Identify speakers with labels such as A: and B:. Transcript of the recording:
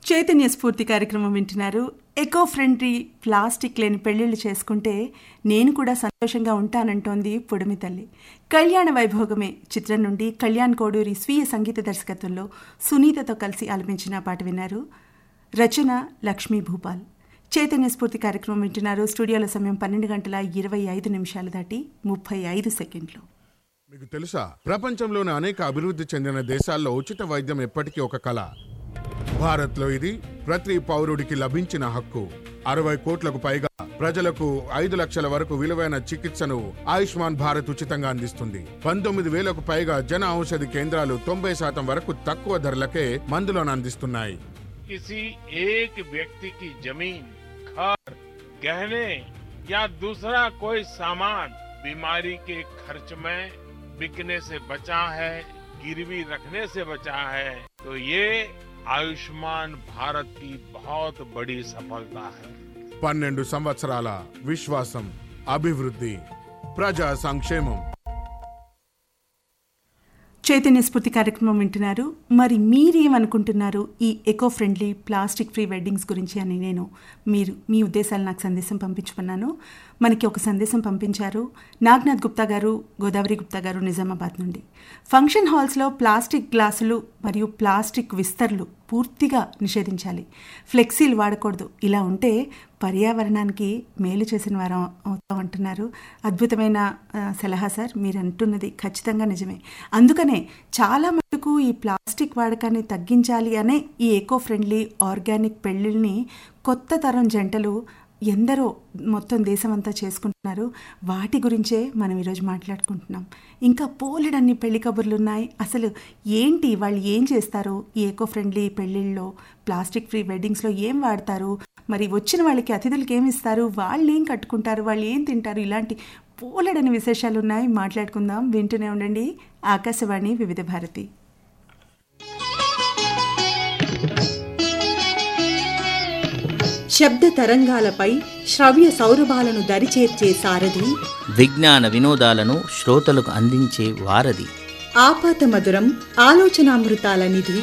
A: చైతన్య స్ఫూర్తి కార్యక్రమం వింటున్నారు ఎకో ఫ్రెండ్లీ ప్లాస్టిక్ లేని పెళ్లిళ్ళు చేసుకుంటే నేను కూడా సంతోషంగా ఉంటానంటోంది పొడిమి తల్లి కళ్యాణ వైభోగమే చిత్రం నుండి కళ్యాణ్ కోడూరి స్వీయ సంగీత దర్శకత్వంలో సునీతతో కలిసి ఆలపించిన పాట విన్నారు రచన లక్ష్మీ భూపాల్ చైతన్య స్ఫూర్తి కార్యక్రమం వింటున్నారు స్టూడియోల సమయం పన్నెండు గంటల ఇరవై ఐదు నిమిషాలు దాటి ముప్పై ఐదు సెకండ్లు
B: మీకు తెలుసా ప్రపంచంలోని అనేక అభివృద్ధి చెందిన దేశాల్లో ఉచిత వైద్యం ఎప్పటికీ ఒక కళ భారత్లో ఇది ప్రతి పౌరుడికి లభించిన హక్కు అరవై కోట్లకు పైగా ప్రజలకు ఐదు లక్షల వరకు విలువైన చికిత్సను ఆయుష్మాన్ భారత్ ఉచితంగా అందిస్తుంది పంతొమ్మిది వేలకు పైగా జన ఔషధి కేంద్రాలు తొంభై శాతం వరకు తక్కువ ధరలకే మందులను అందిస్తున్నాయి
C: किसी एक व्यक्ति की जमीन घर गहने या दूसरा कोई सामान बीमारी के खर्च में बिकने से बचा है गिरवी रखने से बचा है तो ये आयुष्मान भारत की बहुत बड़ी सफलता है
B: పన్నెండు సంవత్సరాల విశ్వాసం అభివృద్ధి ప్రజా సంక్షేమం
A: చైతన్య స్ఫూర్తి కార్యక్రమం వింటున్నారు మరి మీరేమనుకుంటున్నారు ఈ eco friendly plastic free weddings గురించి అని నేను మీరు మీ ఉద్దేశాలు నాకు సందేశం పంపించుకున్నాను మనకి ఒక సందేశం పంపించారు నాగ్నాథ్ గుప్తా గారు గోదావరి గుప్తా గారు నిజామాబాద్ నుండి ఫంక్షన్ హాల్స్లో ప్లాస్టిక్ గ్లాసులు మరియు ప్లాస్టిక్ విస్తర్లు పూర్తిగా నిషేధించాలి ఫ్లెక్సీలు వాడకూడదు ఇలా ఉంటే పర్యావరణానికి మేలు చేసిన వారం అవుతాం అంటున్నారు అద్భుతమైన ఆ, సలహా సార్ మీరు అంటున్నది ఖచ్చితంగా నిజమే అందుకనే చాలా మటుకు ఈ ప్లాస్టిక్ వాడకాన్ని తగ్గించాలి అనే ఈ ఎకో ఫ్రెండ్లీ ఆర్గానిక్ పెళ్ళిళ్ళని కొత్త తరం జంటలు ఎందరో మొత్తం దేశమంతా చేసుకుంటున్నారు వాటి గురించే మనం ఈరోజు మాట్లాడుకుంటున్నాం ఇంకా పోలెడన్ని పెళ్లి కబుర్లు ఉన్నాయి అసలు ఏంటి వాళ్ళు ఏం చేస్తారు ఈ ఎకో ఫ్రెండ్లీ పెళ్ళిళ్ళలో ప్లాస్టిక్ ఫ్రీ వెడ్డింగ్స్లో ఏం వాడతారు మరి వచ్చిన వాళ్ళకి అతిథులకి ఏమి ఇస్తారు వాళ్ళు ఏం కట్టుకుంటారు వాళ్ళు ఏం తింటారు ఇలాంటి పోలెడని విశేషాలు ఉన్నాయి మాట్లాడుకుందాం వింటూనే ఉండండి ఆకాశవాణి వివిధ భారతి
D: శబ్ద తరంగాలపై శ్రవ్య సౌరభాలను దరిచేర్చే సారథి
E: విజ్ఞాన వినోదాలను శ్రోతలకు అందించే వారధి
D: ఆపాత మధురం ఆలోచనామృతాల నిధి